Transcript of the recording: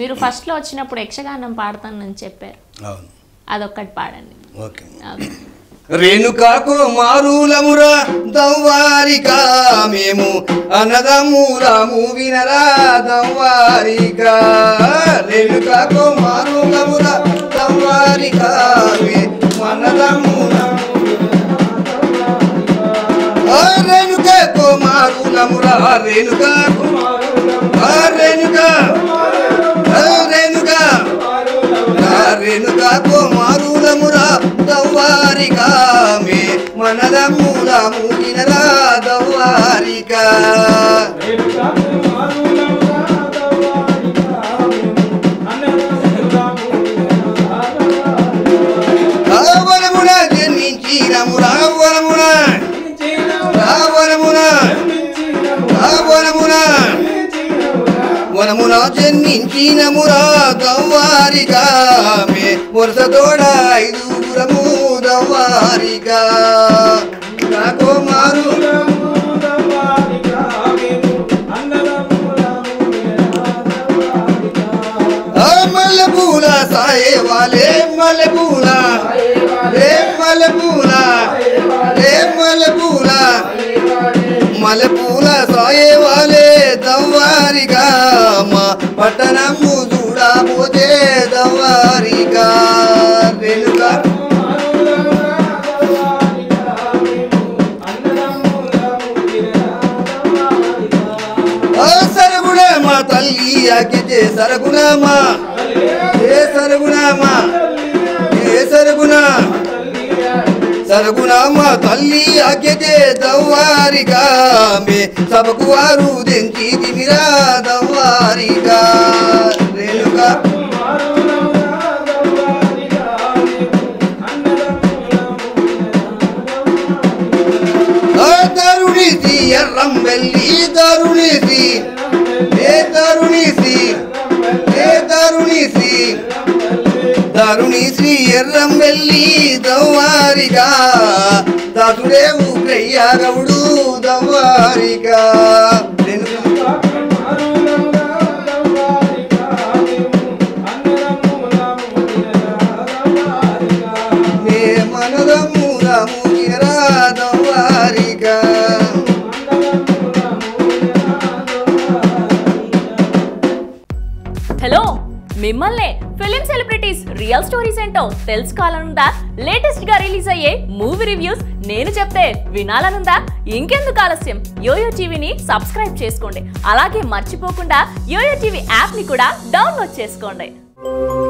మీరు ఫస్ట్ లో వచ్చినప్పుడు యక్షగానం పాడతానని చెప్పారు అవును అదొక్కటి పాడండి ఓకే ఓకే. రేణుకాకు మారులమురా దవ్వారిక మేము అన్నదమ్ములము వినరా దవ్వారిక రేణుకాకు మారులమురా దవ్వారిక మేము అన్నదమ్ములము ఆ రేణుకాకు మారులమురా రేణుకాకు ఆ రేణుక ఆ రేణుక రేణుక కుమారులమురా దవ్వారిక మే మనదమ్ములము వినరా దవ్వారిక రావణమున జన్మించినము రావణమున రావణమున రావణమున వనమున జన్మించినమురా దవ్వారిక మే వరుసతోడ ఐదుగురము దవ్వారిక నాకు మారు ఆ మల్లెపూల సాయే వాలే మల్లెపూల రే మల్లెపూల రే మల్లెపూల మల్లెపూల సాయే వాలే దవ్వారిగా మా పట్టణము చూడబోతే దవ్వారిగా వెనుక ఆ సరుగుణమా తల్లి అగ్గితే సరుగుణమా ఏ సరుగుణమా ఏ సరుగుణ సరుగుణమా తల్లి అగ్గితే దవ్వారిగా మే సభకు వారు దెంచి తిమిరా దవ్వారిగా రేణుకా ఆ తరుణిసి ఎర్రం వెళ్ళి తరుణిసి ఏ తరుణిసి ఏ తరుణిసి తరుణి శ్రీ ఎర్రం వెళ్ళి దవ్వారిగా దాసుడేవు క్రయ్యాగవుడు దవ్వారిగా నే మనదము రము గిరా దవ్వారిగా హలో మిమ్మల్నే ఫిలిం సెలబ్రిటీస్ రియల్ స్టోరీస్ ఏంటో తెలుసుకోవాలనుందా లేటెస్ట్ గా రిలీజ్ అయ్యే మూవీ రివ్యూస్ నేను చెప్తే వినాలనుందా ఇంకెందుకు ఆలస్యం యోయో టీవీని సబ్స్క్రైబ్ చేసుకోండి అలాగే మర్చిపోకుండా యోయో టీవీ యాప్ ని కూడా డౌన్లోడ్ చేసుకోండి